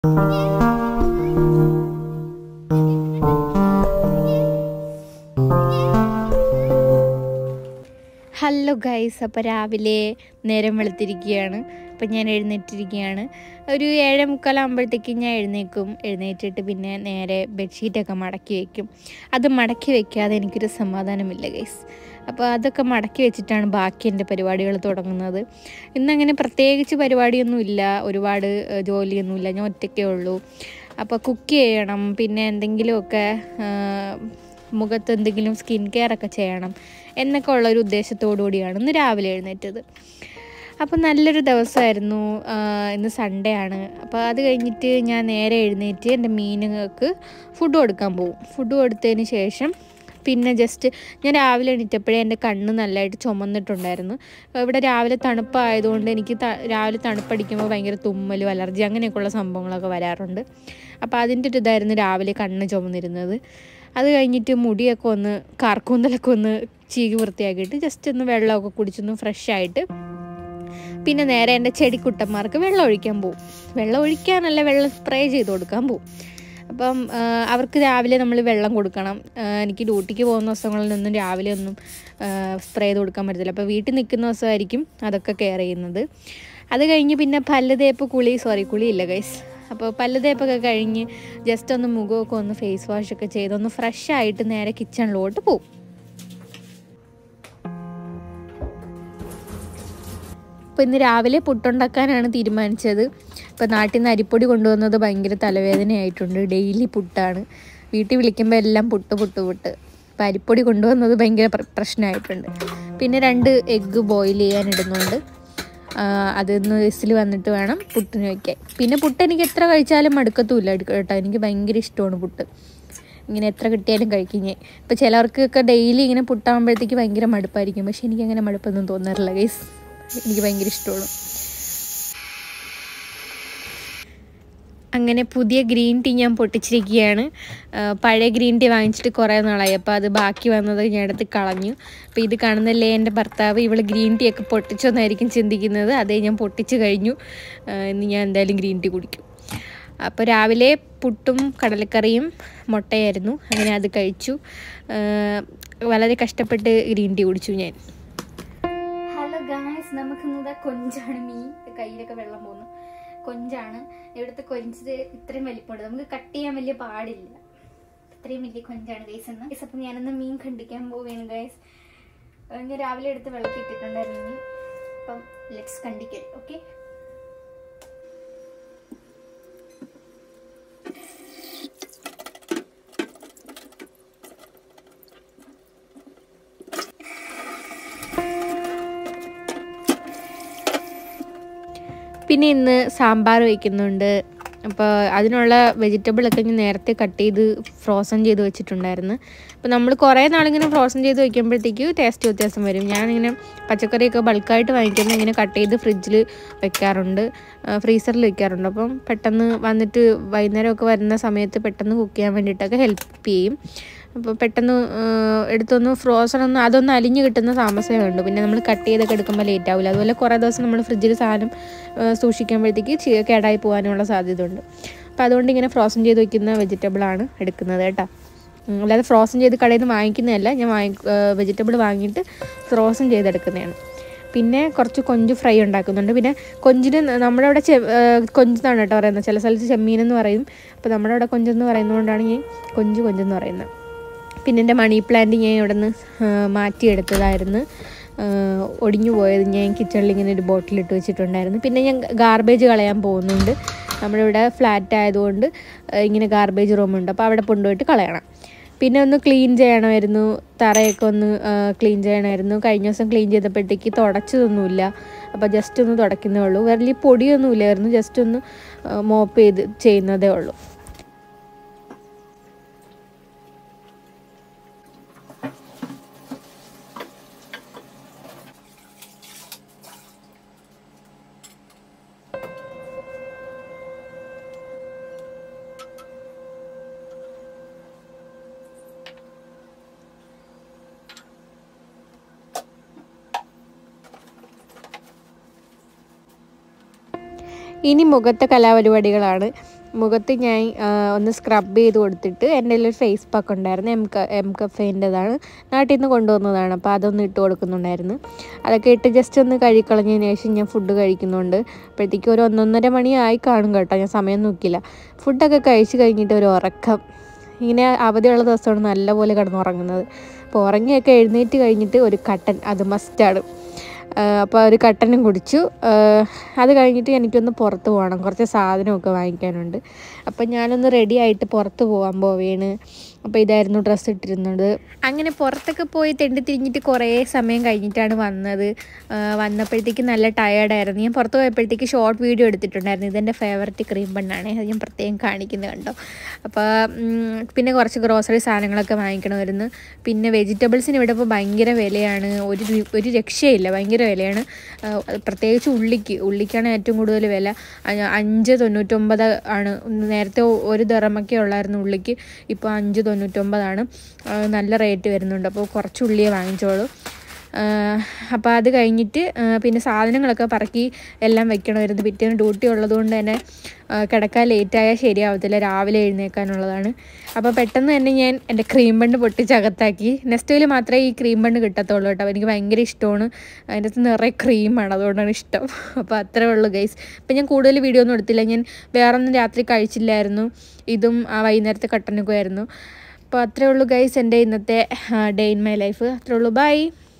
hello guys അപ്പോൾ രാവിലെ നേരം വെളുത്തിരിക്കുകയാണ് അപ്പം ഞാൻ എഴുന്നേറ്റിരിക്കുകയാണ് ഒരു ഏഴ് മുക്കാലാകുമ്പോഴത്തേക്കും ഞാൻ എഴുന്നേക്കും എഴുന്നേറ്റിട്ട് പിന്നെ നേരെ ബെഡ്ഷീറ്റൊക്കെ മടക്കി വയ്ക്കും അത് മടക്കി വയ്ക്കാതെ എനിക്കൊരു സമാധാനമില്ല ഗൈസ് അപ്പോൾ അതൊക്കെ മടക്കി വെച്ചിട്ടാണ് ബാക്കി എൻ്റെ പരിപാടികൾ തുടങ്ങുന്നത് ഇന്നങ്ങനെ പ്രത്യേകിച്ച് പരിപാടിയൊന്നുമില്ല ഒരുപാട് ഏഹ്, ജോലിയൊന്നുമില്ല ഞാൻ ഒറ്റയ്ക്കേ ഉള്ളൂ അപ്പോൾ കുക്ക് ചെയ്യണം പിന്നെ എന്തെങ്കിലുമൊക്കെ ആഹ്, മുഖത്ത് എന്തെങ്കിലും സ്കിൻ കെയർ ഒക്കെ ചെയ്യണം എന്നൊക്കെ ഉള്ളൊരു ഉദ്ദേശത്തോടു കൂടിയാണ് ഇന്ന് രാവിലെ എഴുന്നേറ്റത് അപ്പോൾ നല്ലൊരു ദിവസമായിരുന്നു ആഹ് ഇന്ന് സൺഡേ ആണ് അപ്പോൾ അത് കഴിഞ്ഞിട്ട് ഞാൻ നേരെ എഴുന്നേറ്റ് എൻ്റെ മീനുകൾക്ക് ഫുഡ് കൊടുക്കാൻ പോകും ഫുഡ് കൊടുത്തതിന് ശേഷം പിന്നെ ജസ്റ്റ് ഞാൻ രാവിലെ എണീറ്റപ്പോഴേ എൻ്റെ കണ്ണ് നല്ലതായിട്ട് ചുമന്നിട്ടുണ്ടായിരുന്നു ഇവിടെ രാവിലെ തണുപ്പായതുകൊണ്ട് എനിക്ക് ത രാവിലെ തണുപ്പടിക്കുമ്പോൾ ഭയങ്കര തുമ്മലും അലർജി അങ്ങനെയൊക്കെയുള്ള സംഭവങ്ങളൊക്കെ വരാറുണ്ട് അപ്പോൾ അതിൻ്റെ ഒരു ഇതായിരുന്നു രാവിലെ കണ്ണ് ചുമന്നിരുന്നത് അത് കഴിഞ്ഞിട്ട് മുടിയൊക്കെ ഒന്ന് കാർക്കൂന്തലൊക്കെ ഒന്ന് ചീകി വൃത്തിയാക്കിയിട്ട് ജസ്റ്റ് ഒന്ന് വെള്ളമൊക്കെ കുടിച്ചൊന്ന് ഫ്രഷ് ആയിട്ട് പിന്നെ നേരെ എൻ്റെ ചെടിക്കുട്ടന്മാർക്ക് വെള്ളം ഒഴിക്കാൻ പോകും വെള്ളം ഒഴിക്കാനല്ല വെള്ളം സ്പ്രേ ചെയ്ത് കൊടുക്കാൻ പോകും അപ്പം ആ, അവർക്ക് രാവിലെ നമ്മൾ വെള്ളം കൊടുക്കണം ആ, എനിക്ക് ഡ്യൂട്ടിക്ക് പോകുന്ന ദിവസങ്ങളിലൊന്നും രാവിലെ ഒന്നും സ്പ്രേ ചെയ്ത് കൊടുക്കാൻ പറ്റത്തില്ല അപ്പോൾ വീട്ടിൽ നിൽക്കുന്ന ദിവസമായിരിക്കും അതൊക്കെ കെയർ ചെയ്യുന്നത് അത് കഴിഞ്ഞ് പിന്നെ പല്ല് തേപ്പ് കുളി സോറി കുളിയില്ല ഗൈസ് അപ്പോൾ പല്ല് തേപ്പൊക്കെ കഴിഞ്ഞ് ജസ്റ്റ് ഒന്ന് മുഖമൊക്കെ ഒന്ന് ഫേസ് വാഷ് ഒക്കെ ചെയ്ത് ഒന്ന് ഫ്രഷ് ആയിട്ട് നേരെ കിച്ചണിലോട്ട് പോകും അപ്പോൾ ഇന്ന് രാവിലെ പുട്ടുണ്ടാക്കാനാണ് തീരുമാനിച്ചത് ഇപ്പോൾ നാട്ടിൽ നിന്ന് അരിപ്പൊടി കൊണ്ടുവന്നത് ഭയങ്കര തലവേദനയായിട്ടുണ്ട് ഡെയിലി പുട്ടാണ് വീട്ടിൽ വിളിക്കുമ്പോൾ എല്ലാം പുട്ട് പുട്ട് പുട്ട് അപ്പോൾ അരിപ്പൊടി കൊണ്ടുവന്നത് ഭയങ്കര പ്ര- പ്രശ്നമായിട്ടുണ്ട് പിന്നെ രണ്ട് എഗ്ഗ് ബോയിൽ ചെയ്യാൻ ഇടുന്നുണ്ട് ആ, അതൊന്ന് വിസിൽ വന്നിട്ട് വേണം പുട്ടിന് വയ്ക്കാൻ പിന്നെ പുട്ട് എനിക്ക് എത്ര കഴിച്ചാലും മടുക്കത്തുമില്ല കേട്ടോ എനിക്ക് ഭയങ്കര ഇഷ്ടമാണ് പുട്ട് ഇങ്ങനെ എത്ര കിട്ടിയാലും കഴിക്കും ഞാൻ ഇപ്പോൾ ചിലവർക്കൊക്കെ ഡെയിലി ഇങ്ങനെ പുട്ടാകുമ്പോഴത്തേക്ക് ഭയങ്കര മടുപ്പായിരിക്കും പക്ഷെ എനിക്ക് അങ്ങനെ മടുപ്പൊന്നും തോന്നാറില്ല ഗൈസ് എനിക്ക് ഭയങ്കര ഇഷ്ടമാണ് അങ്ങനെ പുതിയ ഗ്രീൻ ടീ ഞാൻ പൊട്ടിച്ചിരിക്കുകയാണ് ആ, പഴയ ഗ്രീൻ ടീ വാങ്ങിച്ചിട്ട് കുറേ നാളായി അപ്പോൾ അത് ബാക്കി വന്നത് ഞാൻ എടുത്ത് കളഞ്ഞു അപ്പോൾ ഇത് കാണുന്നല്ലേ എൻ്റെ ഭർത്താവ് ഇവൾ ഗ്രീൻ ടീ ഒക്കെ പൊട്ടിച്ചെന്നായിരിക്കും ചിന്തിക്കുന്നത് അതേ ഞാൻ പൊട്ടിച്ച് കഴിഞ്ഞു ആ, ഇന്ന് ഞാൻ എന്തായാലും ഗ്രീൻ ടീ കുടിക്കും അപ്പോൾ രാവിലെ പുട്ടും കടലക്കറിയും മുട്ടയായിരുന്നു അങ്ങനെ അത് കഴിച്ചു ആ, വളരെ കഷ്ടപ്പെട്ട് ഗ്രീൻ ടീ കുടിച്ചു ഞാൻ ഹലോ ഗായ്സ് നമുക്ക് ഇന്നതാ കൊഞ്ചാണ് മീൻ കയ്യിലൊക്കെ വെള്ളം പോകുന്നു കൊഞ്ചാണ് ഇവിടുത്തെ കൊഞ്ച് ഇത്രയും വലിപ്പമുണ്ട് നമുക്ക് കട്ട് ചെയ്യാൻ വലിയ പാടില്ല ഇത്രയും വലിയ കൊഞ്ചാണ് ഗൈസ് എന്ന് ഗൈസ് അപ്പം ഞാനൊന്ന് മീൻ കണ്ടിക്കാൻ പോവുകയാണ് ഗൈസ് ഞാൻ രാവിലെ എടുത്ത് വെള്ളത്തിൽ ഇട്ടിട്ടുണ്ടായിരുന്നു മീൻ അപ്പം ലെറ്റ്സ് കണ്ടിക്കൽ ഓക്കെ പിന്നെ ഇന്ന് സാമ്പാർ വയ്ക്കുന്നുണ്ട് അപ്പോൾ അതിനുള്ള വെജിറ്റബിളൊക്കെ ഞാൻ നേരത്തെ കട്ട് ചെയ്ത് ഫ്രോസൺ ചെയ്ത് വെച്ചിട്ടുണ്ടായിരുന്നു അപ്പോൾ നമ്മൾ കുറേ നാളിങ്ങനെ ഫ്രോസൺ ചെയ്ത് വയ്ക്കുമ്പോഴത്തേക്ക് ടേസ്റ്റ് വ്യത്യാസം വരും ഞാനിങ്ങനെ പച്ചക്കറിയൊക്കെ ബൾക്കായിട്ട് വാങ്ങിക്കുമ്പോൾ ഇങ്ങനെ കട്ട് ചെയ്ത് ഫ്രിഡ്ജിൽ വെക്കാറുണ്ട് ഫ്രീസറിൽ വെക്കാറുണ്ട് അപ്പം പെട്ടെന്ന് വന്നിട്ട് വൈകുന്നേരമൊക്കെ വരുന്ന സമയത്ത് പെട്ടെന്ന് കുക്ക് ചെയ്യാൻ വേണ്ടിയിട്ടൊക്കെ ഹെൽപ്പ് ചെയ്യും അപ്പോൾ പെട്ടെന്ന് ആ, എടുത്തൊന്ന് ഫ്രോസൺ ഒന്ന് അതൊന്ന് അലിഞ്ഞ് കിട്ടുന്ന താമസമേ ഉണ്ട് പിന്നെ നമ്മൾ കട്ട് ചെയ്തൊക്കെ എടുക്കുമ്പോൾ ലേറ്റ് ആവില്ല അതുപോലെ കുറേ ദിവസം നമ്മൾ ഫ്രിഡ്ജിൽ സാധനം ആ, സൂക്ഷിക്കുമ്പോഴത്തേക്ക് ചീ- കേടായി പോകാനുള്ള സാധ്യത ഉണ്ട് അപ്പോൾ അതുകൊണ്ട് ഇങ്ങനെ ഫ്രോസൺ ചെയ്ത് വെക്കുന്ന വെജിറ്റബിളാണ് എടുക്കുന്നത് കേട്ടോ ഉം, അല്ലാതെ ഫ്രോസൺ ചെയ്ത് കടയിൽ നിന്ന് വാങ്ങിക്കുന്നതല്ല ഞാൻ വാങ്ങി വെജിറ്റബിൾ വാങ്ങിയിട്ട് ഫ്രോസൺ ചെയ്തെടുക്കുന്നതാണ് പിന്നെ കുറച്ച് കൊഞ്ച് ഫ്രൈ ഉണ്ടാക്കുന്നുണ്ട് പിന്നെ കൊഞ്ചിന് നമ്മുടെ അവിടെ ചെ കൊഞ്ചെന്നാണ് കേട്ടോ പറയുന്നത് ചില സ്ഥലത്ത് ചെമ്മീനെന്ന് പറയും അപ്പോൾ നമ്മുടെ അവിടെ കൊഞ്ചെന്ന് പറയുന്നതുകൊണ്ടാണ് ഞാൻ കൊഞ്ച് കൊഞ്ചെന്ന് പറയുന്നത് പിന്നെ എൻ്റെ മണി പ്ലാന്റ് ഞാൻ ഇവിടെ നിന്ന് മാറ്റിയെടുത്തതായിരുന്നു ആ, ഒടിഞ്ഞു പോയത് ഞാൻ കിച്ചണിൽ ഇങ്ങനെ ഒരു ബോട്ടിലിട്ട് വെച്ചിട്ടുണ്ടായിരുന്നു പിന്നെ ഞാൻ ഗാർബേജ് കളയാൻ പോകുന്നുണ്ട് നമ്മുടെ ഇവിടെ ഫ്ലാറ്റ് ആയതുകൊണ്ട് ആ, ഇങ്ങനെ ഗാർബേജ് റൂമുണ്ട് അപ്പോൾ അവിടെ കൊണ്ടുപോയിട്ട് കളയണം പിന്നെ ഒന്ന് ക്ലീൻ ചെയ്യണമായിരുന്നു തറയൊക്കെ ഒന്ന് ക്ലീൻ ചെയ്യണമായിരുന്നു കഴിഞ്ഞ ദിവസം ക്ലീൻ ചെയ്തപ്പോഴത്തേക്ക് തുടച്ചതൊന്നുമില്ല അപ്പോൾ ജസ്റ്റ് ഒന്ന് തുടയ്ക്കുന്നേ ഉള്ളൂ വലിയ പൊടിയൊന്നുമില്ലായിരുന്നു ജസ്റ്റ് ഒന്ന് മോപ്പ് ചെയ്ത് ചെയ്യുന്നതേ ഉള്ളൂ ഇനി മുഖത്തെ കലാപരിപാടികളാണ് മുഖത്ത് ഞാൻ ആ, ഒന്ന് സ്ക്രബ് ചെയ്ത് കൊടുത്തിട്ട് എൻ്റെ കയ്യിൽ ഒരു ഫേസ് പാക്ക് ഉണ്ടായിരുന്നു എം ക എം കഫേൻ്റെതാണ് നാട്ടിൽ നിന്ന് കൊണ്ടുവന്നതാണ് അപ്പോൾ അതൊന്ന് ഇട്ട് കൊടുക്കുന്നുണ്ടായിരുന്നു അതൊക്കെ ഇട്ട് ജസ്റ്റ് ഒന്ന് കഴുകിക്കളഞ്ഞതിന് ശേഷം ഞാൻ ഫുഡ് കഴിക്കുന്നുണ്ട് അപ്പോഴത്തേക്കും ഒരു ഒന്നൊന്നര മണിയായി കാണും കേട്ടോ ഞാൻ സമയം നോക്കിയില്ല ഫുഡൊക്കെ കഴിച്ച് കഴിഞ്ഞിട്ട് ഒരു ഉറക്കം ഇങ്ങനെ അവധിയുള്ള ദിവസമാണ് നല്ലപോലെ കിടന്നുറങ്ങുന്നത് അപ്പോൾ ഉറങ്ങിയൊക്കെ എഴുന്നേറ്റ് കഴിഞ്ഞിട്ട് ഒരു കട്ടൻ അത് മസ്റ്റാണ് അപ്പോൾ ഒരു കട്ടനും കുടിച്ചു ആ, അത് കഴിഞ്ഞിട്ട് എനിക്കൊന്ന് പുറത്ത് പോകണം കുറച്ച് സാധനമൊക്കെ വാങ്ങിക്കാനുണ്ട് അപ്പം ഞാനൊന്ന് റെഡി ആയിട്ട് പുറത്ത് പോകാൻ പോവേണ് അപ്പോൾ ഇതായിരുന്നു ഡ്രസ്സ് ഇട്ടിരുന്നത് അങ്ങനെ പുറത്തൊക്കെ പോയി തെണ്ടി തിരിഞ്ഞിട്ട് കുറേ സമയം കഴിഞ്ഞിട്ടാണ് വന്നത് ആ, വന്നപ്പോഴത്തേക്ക് നല്ല ടയേർഡായിരുന്നു ഞാൻ പുറത്ത് പോയപ്പോഴത്തേക്ക് ഷോർട്ട് വീഡിയോ എടുത്തിട്ടുണ്ടായിരുന്നു ഇതെൻ്റെ ഫേവററ്റ് ക്രീം ബണ്ണാണ് അത് ഞാൻ പ്രത്യേകം കാണിക്കുന്നത് കണ്ടോ അപ്പോൾ ഉം, പിന്നെ കുറച്ച് ഗ്രോസറി സാധനങ്ങളൊക്കെ വാങ്ങിക്കണമായിരുന്നു പിന്നെ വെജിറ്റബിൾസിന് ഇവിടെ ഇപ്പോൾ ഭയങ്കര വിലയാണ് ഒരു രു- ഒരു രക്ഷയില്ല ഭയങ്കര വിലയാണ് ആ, പ്രത്യേകിച്ച് ഉള്ളിക്ക് ഉള്ളിക്കാണ് ഏറ്റവും കൂടുതൽ വില അ- അഞ്ച് തൊണ്ണൂറ്റൊമ്പത് ആണ് നേരത്തെ ഒരു ദറമൊക്കെ ഉള്ളായിരുന്നു ഉള്ളിക്ക് ഇപ്പോൾ അഞ്ച് തൊണ്ണൂറ്റൊമ്പതാണ് ആ, നല്ല റേറ്റ് വരുന്നുണ്ട് അപ്പോൾ കുറച്ച് ഉള്ളിയെ വാങ്ങിച്ചോളൂ അപ്പോൾ അത് കഴിഞ്ഞിട്ട് ആ, പിന്നെ സാധനങ്ങളൊക്കെ പറക്കി എല്ലാം വെക്കണമായിരുന്നു പിറ്റേന്ന് ഡ്യൂട്ടി ഉള്ളതുകൊണ്ട് തന്നെ ആ, കിടക്കാൻ ലേറ്റായാൽ ശരിയാവത്തില്ല രാവിലെ എഴുന്നേൽക്കാനുള്ളതാണ് അപ്പോൾ പെട്ടെന്ന് തന്നെ ഞാൻ എൻ്റെ ക്രീം ബണ്ണ് പൊട്ടിച്ചകത്താക്കി നെക്സ്റ്റ് മാത്രമേ ഈ ക്രീം ബണ്ണ് കിട്ടത്തുള്ളൂ കേട്ടോ എനിക്ക് ഭയങ്കര ഇഷ്ടമാണ് അതിൻ്റെ അകത്ത് നിറയെ ക്രീമാണ് അതുകൊണ്ടാണ് ഇഷ്ടം അപ്പോൾ അത്രേ ഉള്ളൂ ഗൈസ് അപ്പോൾ ഞാൻ കൂടുതൽ വീഡിയോ ഒന്നും എടുത്തില്ല ഞാൻ വേറെ ഒന്നും രാത്രി കഴിച്ചില്ലായിരുന്നു ഇതും ആ വൈകുന്നേരത്തെ കട്ടനൊക്കെ ആയിരുന്നു അപ്പോൾ അത്രേ ഉള്ളൂ ഗൈസ് എൻ്റെ ഇന്നത്തെ ഡേ ഇൻ മൈ ലൈഫ് അത്രേ ഉള്ളൂ ബൈ